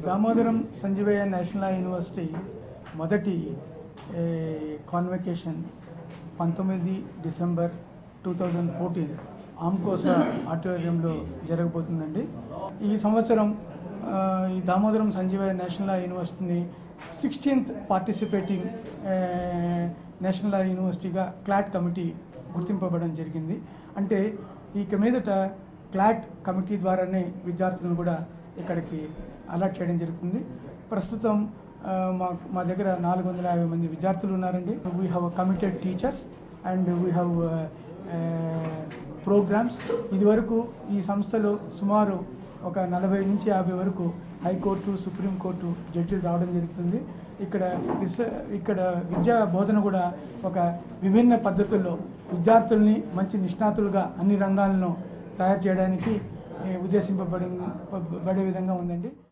Damodaram Sanjeevaiah national university మొదటి ఏ, convocation పంతొమ్మిది డిసెంబర్ టూ థౌజండ్ ఫోర్టీన్ ఆమ్కోసా ఆడిటోరియంలో జరగబోతుందండి ఈ సంవత్సరం ఆ, ఈ దామోదరం సంజీవయ్య నేషనల్ యూనివర్సిటీని సిక్స్టీన్త్ పార్టిసిపేటింగ్ నేషనల్ యూనివర్సిటీగా క్లాట్ కమిటీ గుర్తింపబడడం జరిగింది అంటే ఇక మీదట క్లాట్ కమిటీ ద్వారానే విద్యార్థులను కూడా ఇక్కడికి అలాట్ చేయడం జరుగుతుంది ప్రస్తుతం ఆ, మా మా దగ్గర నాలుగు వందల యాభై మంది విద్యార్థులు ఉన్నారండి we have committed teachers and we have programs ఇదివరకు ఈ సంస్థలో సుమారు ఒక నలభై నుంచి యాభై వరకు హైకోర్టు సుప్రీంకోర్టు జడ్జిలు రావడం జరుగుతుంది ఇక్కడ రిస- ఇక్కడ విద్యా బోధన కూడా ఒక విభిన్న పద్ధతుల్లో విద్యార్థుల్ని మంచి నిష్ణాతులుగా అన్ని రంగాలను తయారు చేయడానికి ఏ, ఉద్దేశింపబడి పడే విధంగా ఉందండి